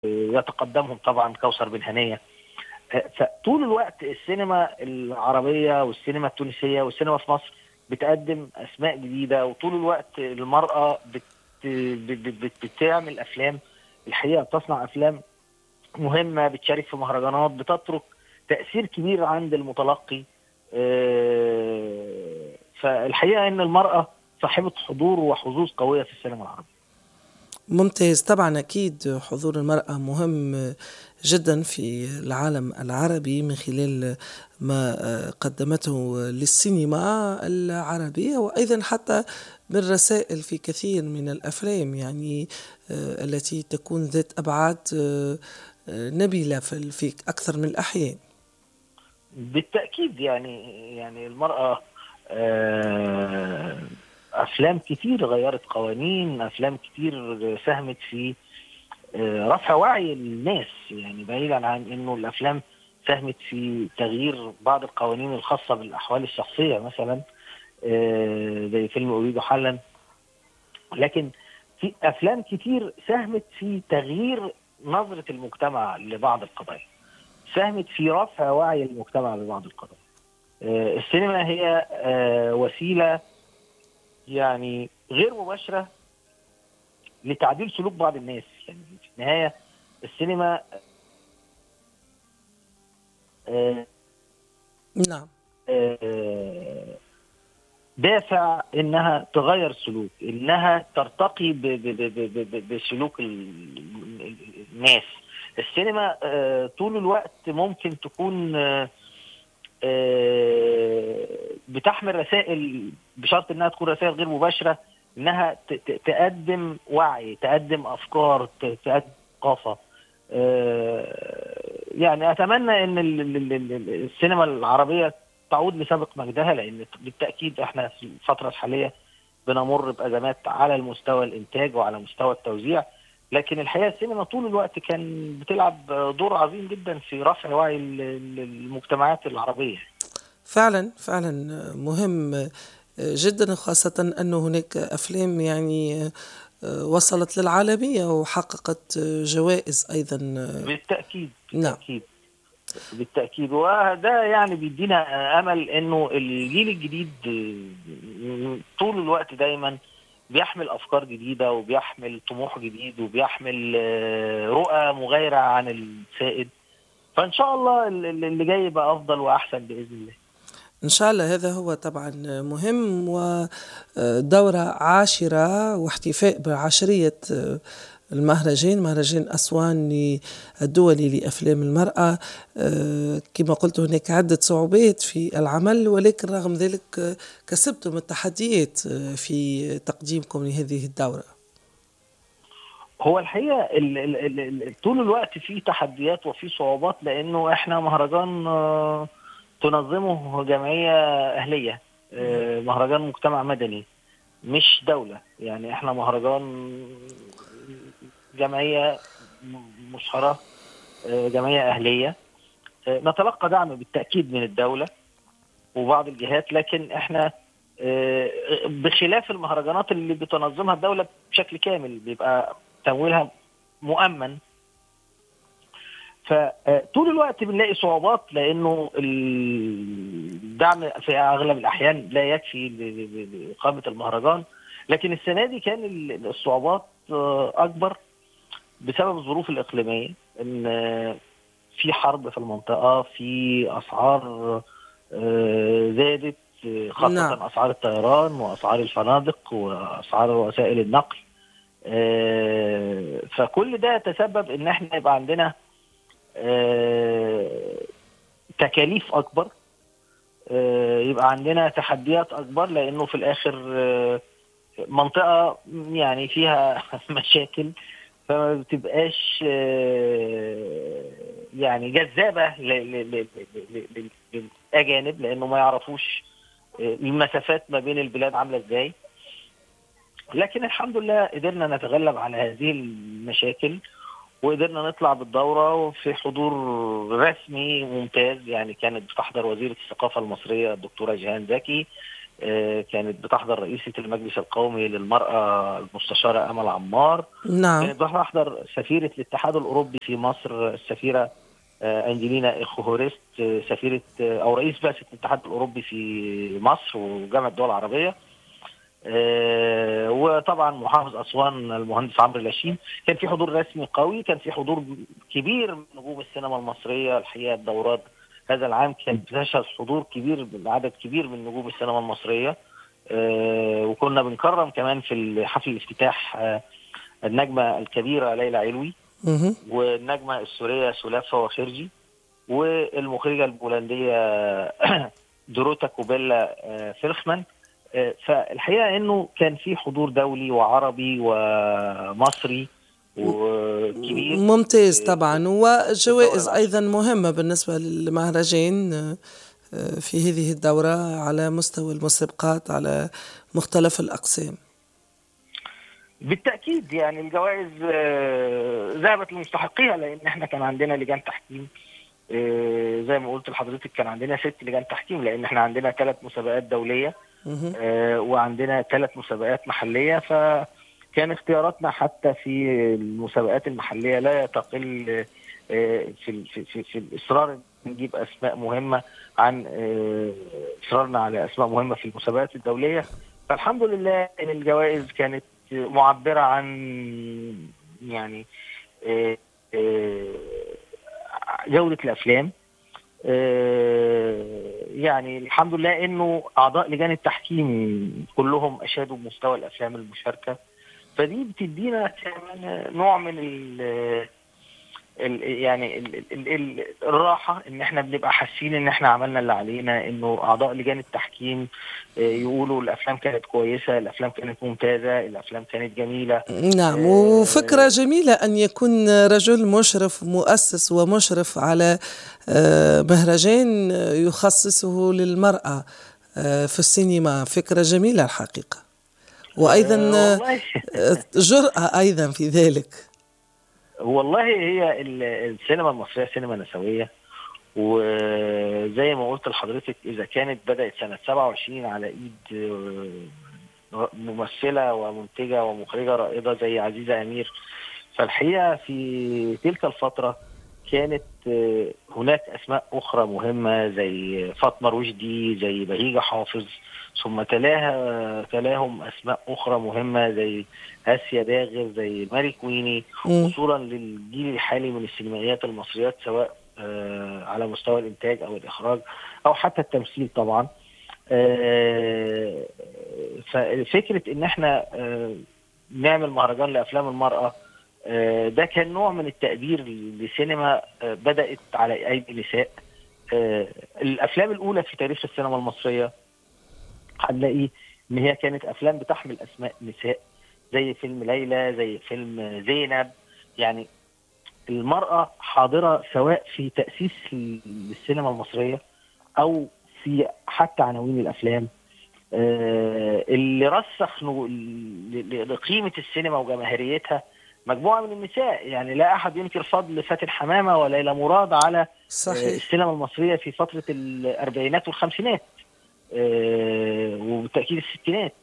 يتقدمهم طبعا كوثر بن هنيه فطول الوقت السينما العربيه والسينما التونسيه والسينما في مصر بتقدم اسماء جديده وطول الوقت المراه بت بت بتعمل افلام الحقيقه بتصنع افلام مهمه بتشارك في مهرجانات بتترك تاثير كبير عند المتلقي فالحقيقه ان المراه صاحبه حضور وحظوظ قويه في السينما العربيه ممتاز طبعا أكيد حضور المرأة مهم جدا في العالم العربي من خلال ما قدمته للسينما العربية وأيضا حتى من رسائل في كثير من الأفلام يعني التي تكون ذات أبعاد نبيلة في أكثر من الأحيان بالتأكيد يعني يعني المرأة افلام كتير غيرت قوانين افلام كتير ساهمت في رفع وعي الناس يعني بعيدا عن انه الافلام ساهمت في تغيير بعض القوانين الخاصه بالاحوال الشخصيه مثلا زي فيلم اريد حلا لكن في افلام كتير ساهمت في تغيير نظره المجتمع لبعض القضايا ساهمت في رفع وعي المجتمع ببعض القضايا السينما هي وسيله يعني غير مباشره لتعديل سلوك بعض الناس يعني في النهايه السينما آه نعم آه دافع انها تغير سلوك انها ترتقي ب ب ب بسلوك الناس السينما آه طول الوقت ممكن تكون بتحمل رسائل بشرط انها تكون رسائل غير مباشره انها تقدم وعي تقدم افكار تقدم ثقافه يعني اتمنى ان السينما العربيه تعود لسابق مجدها لان بالتاكيد احنا في الفتره الحاليه بنمر بازمات على المستوى الانتاج وعلى مستوى التوزيع لكن الحقيقه السينما طول الوقت كان بتلعب دور عظيم جدا في رفع وعي المجتمعات العربيه فعلا فعلا مهم جدا خاصة أنه هناك أفلام يعني وصلت للعالمية وحققت جوائز أيضا بالتأكيد نعم بالتأكيد بالتأكيد وده يعني بيدينا أمل أنه الجيل الجديد طول الوقت دايما بيحمل افكار جديده وبيحمل طموح جديد وبيحمل رؤى مغايره عن السائد فان شاء الله اللي جاي يبقى افضل واحسن باذن الله إن شاء الله هذا هو طبعا مهم ودورة عاشرة واحتفاء بعشرية المهرجان مهرجان أسوان الدولي لأفلام المرأة كما قلت هناك عدة صعوبات في العمل ولكن رغم ذلك كسبتم التحديات في تقديمكم لهذه الدورة هو الحقيقة ال ال ال طول الوقت في تحديات وفي صعوبات لأنه إحنا مهرجان تنظمه جمعية أهلية مهرجان مجتمع مدني مش دولة يعني إحنا مهرجان جمعيه مشهره جمعيه اهليه نتلقى دعم بالتاكيد من الدوله وبعض الجهات لكن احنا بخلاف المهرجانات اللي بتنظمها الدوله بشكل كامل بيبقى تمويلها مؤمن فطول الوقت بنلاقي صعوبات لانه الدعم في اغلب الاحيان لا يكفي لاقامه المهرجان لكن السنه دي كان الصعوبات اكبر بسبب الظروف الإقليمية إن في حرب في المنطقة في أسعار زادت خاصة نعم. أسعار الطيران وأسعار الفنادق وأسعار وسائل النقل فكل ده تسبب إن احنا يبقى عندنا تكاليف أكبر يبقى عندنا تحديات أكبر لأنه في الآخر منطقة يعني فيها مشاكل فما بتبقاش يعني جذابه للاجانب لانه ما يعرفوش المسافات ما بين البلاد عامله ازاي لكن الحمد لله قدرنا نتغلب على هذه المشاكل وقدرنا نطلع بالدوره في حضور رسمي ممتاز يعني كانت بتحضر وزيره الثقافه المصريه الدكتوره جيهان زكي كانت بتحضر رئيسة المجلس القومي للمرأة المستشارة أمل عمار نعم كانت بتحضر سفيرة الاتحاد الأوروبي في مصر السفيرة أنجلينا إخوهورست سفيرة أو رئيس بعثة الاتحاد الأوروبي في مصر وجامعة الدول العربية وطبعا محافظ أسوان المهندس عمرو لاشين كان في حضور رسمي قوي كان في حضور كبير من نجوم السينما المصرية الحقيقة الدورات هذا العام كان بتشهد حضور كبير عدد كبير من نجوم السينما المصريه آه وكنا بنكرم كمان في حفل الافتتاح آه النجمه الكبيره ليلى علوي والنجمه السوريه سلافه وخرجي والمخرجه البولنديه دروتا كوبيلا آه فيرخمان فالحقيقه انه كان في حضور دولي وعربي ومصري وكبير ممتاز طبعا وجوائز ايضا مهمه بالنسبه للمهرجان في هذه الدوره على مستوى المسابقات على مختلف الاقسام بالتاكيد يعني الجوائز ذهبت لمستحقيها لان احنا كان عندنا لجان تحكيم زي ما قلت لحضرتك كان عندنا ست لجان تحكيم لان احنا عندنا ثلاث مسابقات دوليه وعندنا ثلاث مسابقات محليه ف كان اختياراتنا حتى في المسابقات المحليه لا تقل في في في, في الاصرار نجيب اسماء مهمه عن اصرارنا على اسماء مهمه في المسابقات الدوليه فالحمد لله ان الجوائز كانت معبره عن يعني جوده الافلام يعني الحمد لله انه اعضاء لجان التحكيم كلهم اشادوا بمستوى الافلام المشاركه فدي بتدينا كمان نوع من ال ال يعني ال ال ال الراحه ان احنا بنبقى حاسين ان احنا عملنا اللي علينا انه اعضاء لجان التحكيم يقولوا الافلام كانت كويسه الافلام كانت ممتازه الافلام كانت جميله نعم وفكره جميله ان يكون رجل مشرف مؤسس ومشرف على مهرجان يخصصه للمراه في السينما فكره جميله الحقيقه وايضا جرأة ايضا في ذلك والله هي السينما المصريه سينما نسويه وزي ما قلت لحضرتك اذا كانت بدات سنه 27 على ايد ممثله ومنتجه ومخرجه رائده زي عزيزه امير فالحقيقه في تلك الفتره كانت هناك اسماء اخرى مهمه زي فاطمه رشدي زي بهيجه حافظ ثم تلاها تلاهم اسماء اخرى مهمه زي اسيا داغر زي ماري كويني وصولا للجيل الحالي من السينمائيات المصريات سواء آه على مستوى الانتاج او الاخراج او حتى التمثيل طبعا آه ففكره ان احنا آه نعمل مهرجان لافلام المراه ده كان نوع من التقدير لسينما بدات على ايدي نساء الافلام الاولى في تاريخ السينما المصريه هنلاقي ان هي كانت افلام بتحمل اسماء نساء زي فيلم ليلى زي فيلم زينب يعني المراه حاضره سواء في تاسيس السينما المصريه او في حتى عناوين الافلام اللي رسخ لقيمه السينما وجماهيريتها مجموعه من النساء يعني لا احد ينكر فضل فاتن حمامه وليلى مراد على صحيح. السينما المصريه في فتره الاربعينات والخمسينات وبالتاكيد الستينات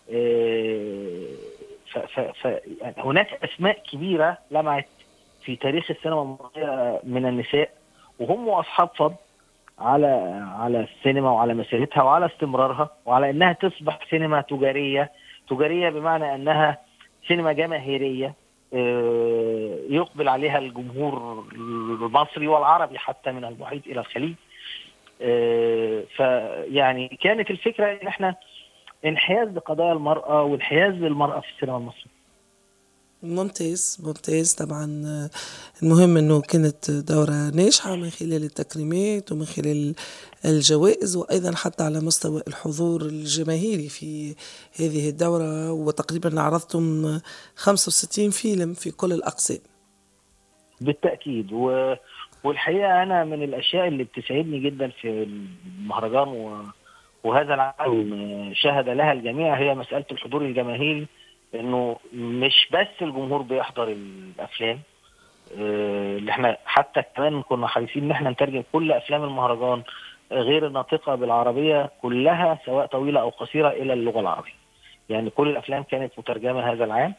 فهناك اسماء كبيره لمعت في تاريخ السينما المصريه من النساء وهم اصحاب فضل على على السينما وعلى مسيرتها وعلى استمرارها وعلى انها تصبح سينما تجاريه تجاريه بمعنى انها سينما جماهيريه يقبل عليها الجمهور المصري والعربي حتى من المحيط الى الخليج فيعني كانت الفكره ان احنا انحياز لقضايا المراه وانحياز للمراه في السينما المصريه ممتاز ممتاز طبعا المهم انه كانت دورة ناجحة من خلال التكريمات ومن خلال الجوائز وايضا حتى على مستوى الحضور الجماهيري في هذه الدورة وتقريبا عرضتم 65 فيلم في كل الاقسام بالتأكيد و... والحقيقة أنا من الأشياء اللي بتسعدني جدا في المهرجان و... وهذا العام شهد لها الجميع هي مسألة الحضور الجماهيري انه مش بس الجمهور بيحضر الافلام اللي احنا حتى كمان كنا حريصين ان احنا نترجم كل افلام المهرجان غير الناطقه بالعربيه كلها سواء طويله او قصيره الى اللغه العربيه. يعني كل الافلام كانت مترجمه هذا العام.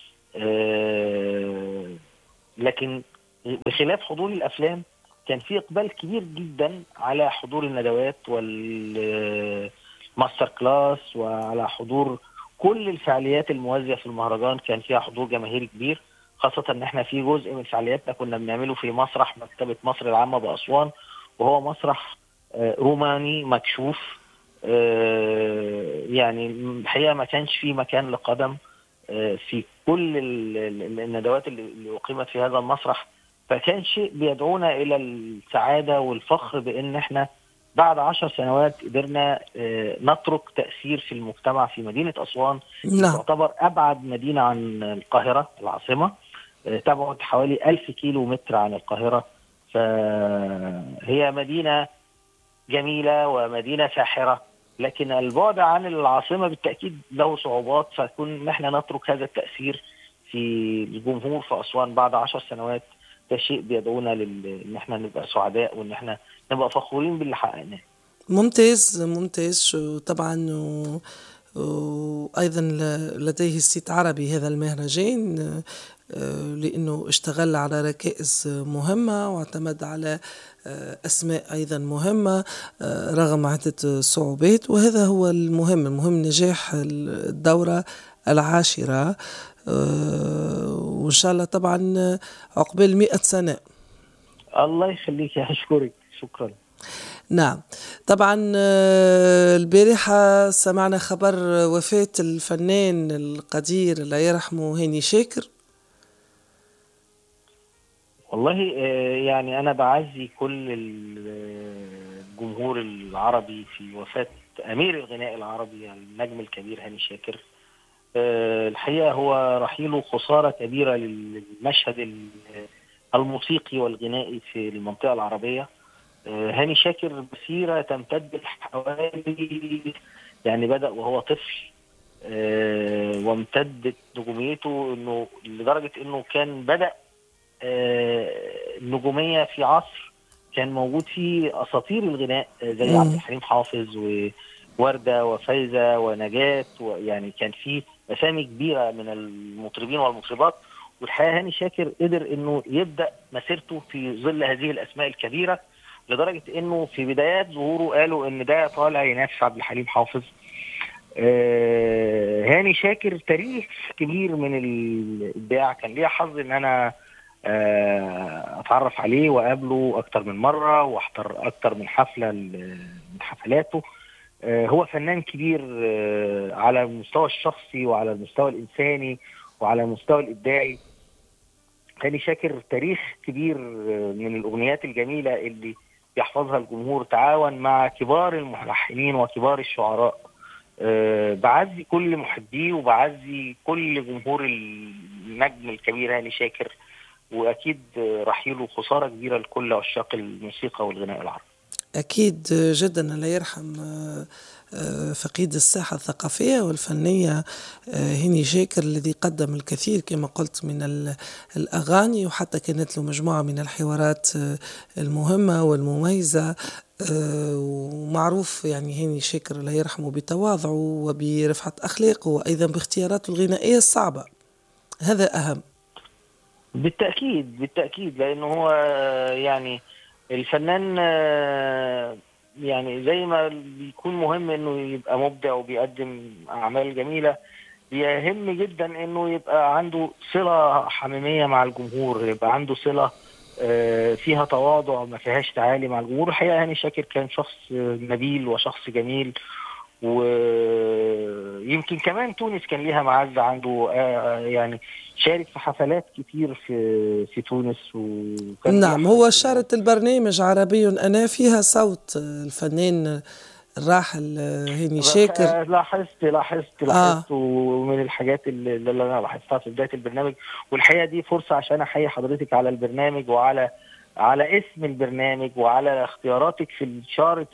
آه، لكن بخلاف حضور الافلام كان في اقبال كبير جدا على حضور الندوات والماستر كلاس وعلى حضور كل الفعاليات الموازيه في المهرجان كان فيها حضور جماهيري كبير خاصه ان احنا في جزء من فعالياتنا كنا بنعمله في مسرح مكتبه مصر العامه باسوان وهو مسرح آه، روماني مكشوف آه، يعني الحقيقه ما كانش في مكان لقدم آه، في كل الندوات اللي اقيمت في هذا المسرح فكان شيء بيدعونا الى السعاده والفخر بان احنا بعد عشر سنوات قدرنا نترك تاثير في المجتمع في مدينه اسوان نعم. تعتبر ابعد مدينه عن القاهره العاصمه تبعد حوالي ألف كيلو متر عن القاهره فهي مدينه جميله ومدينه ساحره لكن البعد عن العاصمه بالتاكيد له صعوبات فكون ان احنا نترك هذا التاثير في الجمهور في اسوان بعد عشر سنوات ده شيء بيدعونا لل... ان احنا نبقى سعداء وان احنا نبقى فخورين باللي حققناه ممتاز ممتاز وطبعا و... وأيضا لديه السيت عربي هذا المهرجان لأنه اشتغل على ركائز مهمة واعتمد على أسماء أيضا مهمة رغم عدة صعوبات وهذا هو المهم المهم نجاح الدورة العاشرة وإن شاء الله طبعا عقبال مئة سنة الله يخليك أشكرك شكرا نعم طبعا البارحة سمعنا خبر وفاة الفنان القدير الله يرحمه هاني شاكر والله يعني أنا بعزي كل الجمهور العربي في وفاة أمير الغناء العربي النجم الكبير هاني شاكر الحقيقة هو رحيله خسارة كبيرة للمشهد الموسيقي والغنائي في المنطقة العربية هاني شاكر مسيرة تمتد حوالي يعني بدأ وهو طفل وامتدت نجوميته انه لدرجة انه كان بدأ النجومية في عصر كان موجود فيه اساطير الغناء زي عبد الحليم حافظ ووردة وفايزة ونجاة ويعني كان في اسامي كبيرة من المطربين والمطربات والحقيقة هاني شاكر قدر انه يبدأ مسيرته في ظل هذه الاسماء الكبيرة لدرجه انه في بدايات ظهوره قالوا ان ده طالع ينافس عبد الحليم حافظ آه هاني شاكر تاريخ كبير من الابداع كان ليا حظ ان انا آه اتعرف عليه واقابله اكتر من مره واحضر اكتر من حفله من حفلاته آه هو فنان كبير على المستوى الشخصي وعلى المستوى الانساني وعلى المستوى الابداعي هاني شاكر تاريخ كبير من الاغنيات الجميله اللي يحفظها الجمهور تعاون مع كبار الملحنين وكبار الشعراء أه بعزي كل محبيه وبعزي كل جمهور النجم الكبير هاني شاكر واكيد رحيله خساره كبيره لكل عشاق الموسيقى والغناء العربي. اكيد جدا الله يرحم فقيد الساحة الثقافية والفنية هاني شاكر الذي قدم الكثير كما قلت من الأغاني وحتى كانت له مجموعة من الحوارات المهمة والمميزة ومعروف يعني هاني شاكر الله يرحمه بتواضعه وبرفعة أخلاقه وأيضا باختياراته الغنائية الصعبة هذا أهم بالتأكيد بالتأكيد لأنه هو يعني الفنان يعني زي ما بيكون مهم انه يبقى مبدع وبيقدم اعمال جميله بيهم جدا انه يبقى عنده صله حميميه مع الجمهور يبقى عنده صله فيها تواضع ما فيهاش تعالي مع الجمهور الحقيقه هاني شاكر كان شخص نبيل وشخص جميل ويمكن كمان تونس كان ليها معزه عنده يعني شارك في حفلات كتير في في تونس وكان نعم هو شارت البرنامج عربي انا فيها صوت الفنان الراحل هاني شاكر لاحظت لاحظت لاحظت آه. ومن الحاجات اللي, اللي انا لاحظتها في بدايه البرنامج والحقيقه دي فرصه عشان احيي حضرتك على البرنامج وعلى على اسم البرنامج وعلى اختياراتك في اشاره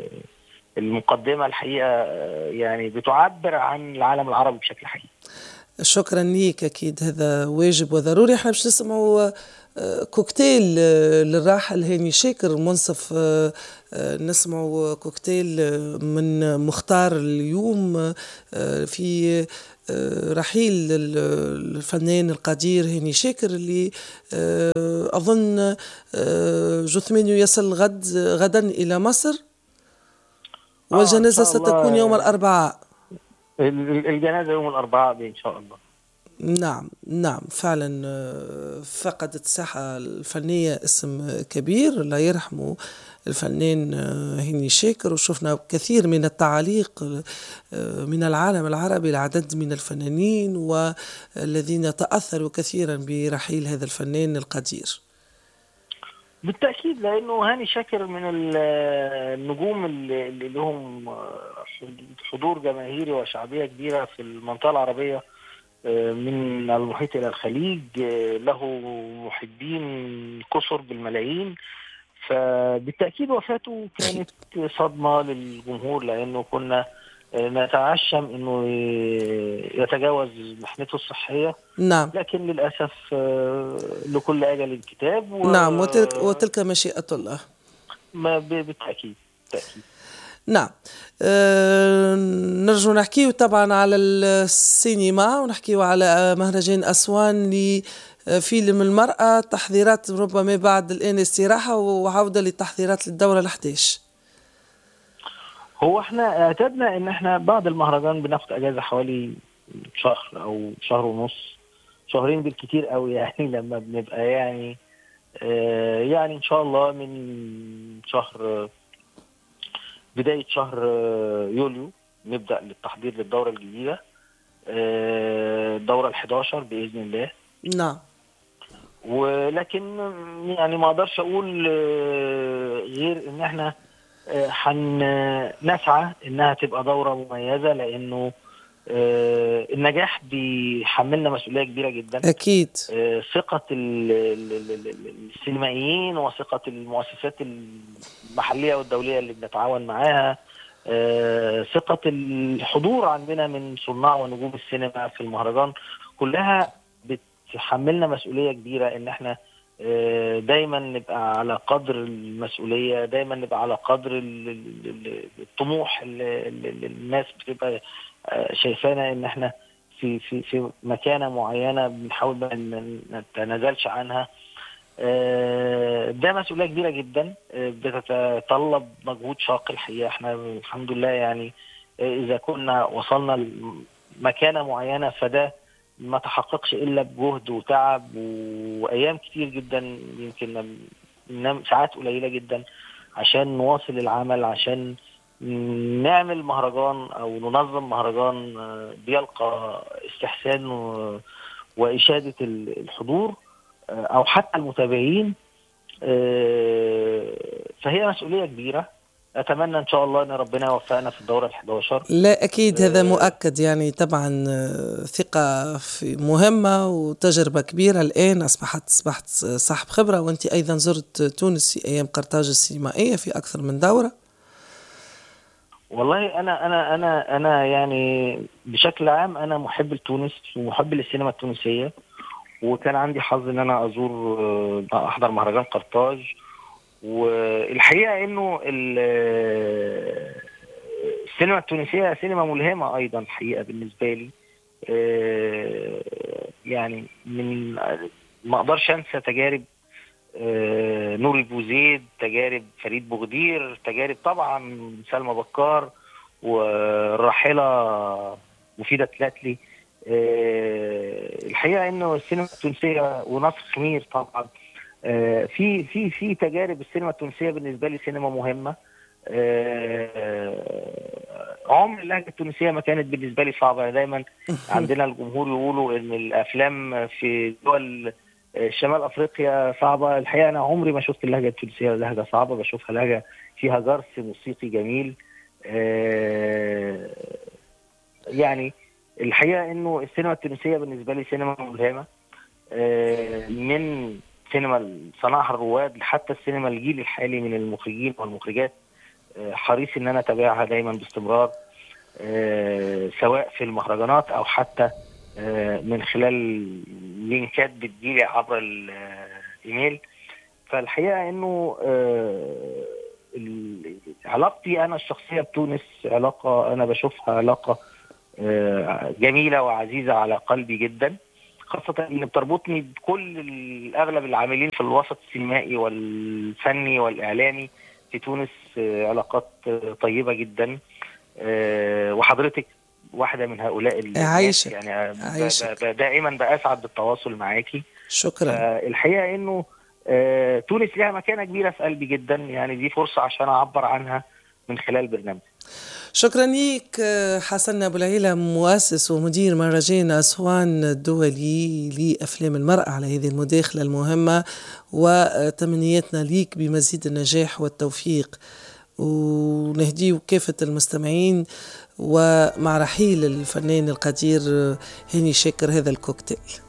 المقدمه الحقيقه يعني بتعبر عن العالم العربي بشكل حقيقي شكرا ليك اكيد هذا واجب وضروري احنا باش نسمعوا آه، كوكتيل آه، للراحل هاني شاكر منصف آه، نسمعوا كوكتيل من مختار اليوم في رحيل الفنان القدير هاني شاكر اللي اظن جثمانه يصل غد غدا الى مصر والجنازه ستكون يوم الاربعاء الجنازه يوم الاربعاء ان شاء الله نعم نعم فعلا آه، فقدت الساحة الفنية اسم كبير الله يرحمه الفنان آه، هاني شاكر وشفنا كثير من التعاليق آه، من العالم العربي العدد من الفنانين والذين تأثروا كثيرا برحيل هذا الفنان القدير بالتاكيد لانه هاني شاكر من النجوم اللي لهم حضور جماهيري وشعبيه كبيره في المنطقه العربيه آه، من المحيط الى الخليج آه، له محبين كثر بالملايين فبالتاكيد وفاته كانت صدمه للجمهور لانه كنا آه، نتعشم انه يتجاوز محنته الصحيه نعم لكن للاسف لكل اجل كتاب و... نعم وتلك وتلك مشيئه الله ما بالتاكيد بالتاكيد نعم أه نرجو نحكيه طبعا على السينما ونحكيه على مهرجان أسوان لفيلم المرأة تحضيرات ربما بعد الآن استراحة وعودة للتحضيرات للدورة ال11 هو احنا اعتدنا ان احنا بعد المهرجان بناخد اجازه حوالي شهر او شهر ونص شهرين بالكتير قوي يعني لما بنبقى يعني آه يعني ان شاء الله من شهر بدايه شهر آه، يوليو نبدا للتحضير للدوره الجديده آه، الدوره ال11 باذن الله نعم ولكن يعني ما اقدرش اقول آه، غير ان احنا هنسعى انها تبقى دوره مميزه لانه آه النجاح بيحملنا مسؤوليه كبيره جدا اكيد آه ثقه السينمائيين وثقه المؤسسات المحليه والدوليه اللي بنتعاون معاها آه ثقه الحضور عندنا من صناع ونجوم السينما في المهرجان كلها بتحملنا مسؤوليه كبيره ان احنا آه، دايما نبقى على قدر المسؤوليه دايما نبقى على قدر الطموح اللي الناس بتبقى شايفانا ان احنا في في في مكانه معينه بنحاول ما نتنازلش عنها آه، ده مسؤوليه كبيره جدا آه، بتتطلب مجهود شاق الحقيقه احنا الحمد لله يعني آه، اذا كنا وصلنا لمكانه معينه فده ما تحققش الا بجهد وتعب وايام كتير جدا يمكن ننام ساعات قليله جدا عشان نواصل العمل عشان نعمل مهرجان او ننظم مهرجان آه، بيلقى استحسان واشاده الحضور آه، او حتى المتابعين آه، فهي مسؤوليه كبيره اتمنى ان شاء الله ان ربنا يوفقنا في الدوره ال11 لا اكيد هذا مؤكد يعني طبعا ثقه في مهمه وتجربه كبيره الان اصبحت اصبحت صاحب خبره وانت ايضا زرت تونس في ايام قرطاج السينمائيه في اكثر من دوره والله انا انا انا انا يعني بشكل عام انا محب لتونس ومحب للسينما التونسيه وكان عندي حظ ان انا ازور آه، احضر مهرجان قرطاج والحقيقه انه السينما التونسيه سينما ملهمه ايضا الحقيقه بالنسبه لي آه، يعني من ما اقدرش انسى تجارب آه، نور البوزيد تجارب فريد بوغدير تجارب طبعا سلمى بكار والراحله مفيده تلاتلي آه، الحقيقه انه السينما التونسيه ونصر خمير طبعا آه، في في في تجارب السينما التونسيه بالنسبه لي سينما مهمه عمر اللهجه التونسيه ما كانت بالنسبه لي صعبه دايما عندنا الجمهور يقولوا ان الافلام في دول شمال افريقيا صعبه الحقيقه انا عمري ما شفت اللهجه التونسيه لهجه صعبه بشوفها لهجه فيها جرس موسيقي جميل آه، يعني الحقيقه انه السينما التونسيه بالنسبه لي سينما ملهمه آه، من سينما صناعها الرواد حتى السينما الجيل الحالي من المخرجين والمخرجات آه، حريص ان انا اتابعها دايما باستمرار سواء في المهرجانات او حتى من خلال لينكات بتجيلي عبر الايميل فالحقيقه انه علاقتي انا الشخصيه بتونس علاقه انا بشوفها علاقه جميله وعزيزه على قلبي جدا خاصة ان بتربطني بكل اغلب العاملين في الوسط السينمائي والفني والاعلامي في تونس علاقات طيبة جدا وحضرتك واحدة من هؤلاء عايشة يعني عايشة. دائما بأسعد بالتواصل معاكي شكرا الحقيقة انه تونس لها مكانة كبيرة في قلبي جدا يعني دي فرصة عشان أعبر عنها من خلال برنامج شكرا لك حسن ابو العيلة مؤسس ومدير مهرجان اسوان الدولي لافلام المراه على هذه المداخله المهمه وتمنياتنا ليك بمزيد النجاح والتوفيق ونهديه كافة المستمعين ومع رحيل الفنان القدير هاني شاكر هذا الكوكتيل